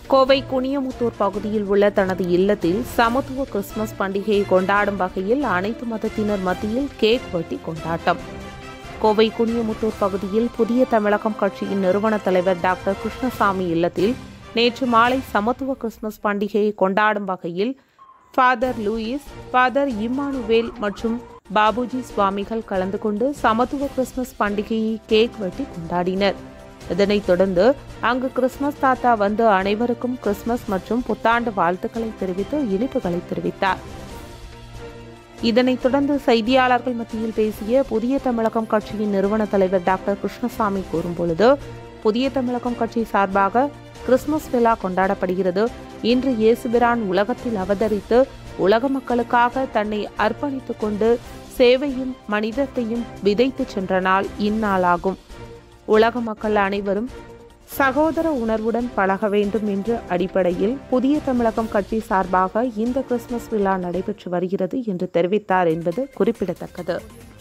கோவை குனியமுத்தூர் பகுதியில் உள்ள தனது இல்லத்தில் சமத்துவ கிறிஸ்துமஸ் பண்டிகையை கொண்டாடும் வகையில் அனைத்து மதத்தினர் மத்தியில் கேக் வெட்டி கொண்டாட்டம் கோவை குனியமுத்தூர் பகுதியில் புதிய தமிழகம் கட்சியின் நிறுவன தலைவர் டாக்டர் கிருஷ்ணசாமி இல்லத்தில் நேற்று மாலை சமத்துவ கிறிஸ்துமஸ் பண்டிகையை கொண்டாடும் வகையில் ஃபாதர் லூயிஸ் ஃபாதர் இம்மானுவேல் மற்றும் பாபுஜி சுவாமிகள் கலந்து கொண்டு சமத்துவ கிறிஸ்துமஸ் பண்டிகையை கேக் வெட்டி கொண்டாடினர் இதனைத் தொடர்ந்து அங்கு கிறிஸ்துமஸ் தாத்தா வந்து அனைவருக்கும் கிறிஸ்துமஸ் மற்றும் புத்தாண்டு வாழ்த்துக்களை தெரிவித்து இனிப்புகளை தெரிவித்தார் இதனைத் தொடர்ந்து செய்தியாளர்கள் மத்தியில் பேசிய புதிய தமிழகம் கட்சியின் நிறுவன தலைவர் டாக்டர் கிருஷ்ணசாமி கூறும்பொழுது புதிய தமிழகம் கட்சி சார்பாக கிறிஸ்துமஸ் விழா கொண்டாடப்படுகிறது இன்று இயேசுபிரான் உலகத்தில் அவதரித்து உலக மக்களுக்காக தன்னை அர்ப்பணித்துக் கொண்டு சேவையும் மனிதத்தையும் விதைத்து சென்ற நாள் இந்நாளாகும் உலக மக்கள் அனைவரும் சகோதர உணர்வுடன் பழக வேண்டும் என்ற அடிப்படையில் புதிய தமிழகம் கட்சி சார்பாக இந்த கிறிஸ்துமஸ் விழா நடைபெற்று வருகிறது என்று தெரிவித்தார் என்பது குறிப்பிடத்தக்கது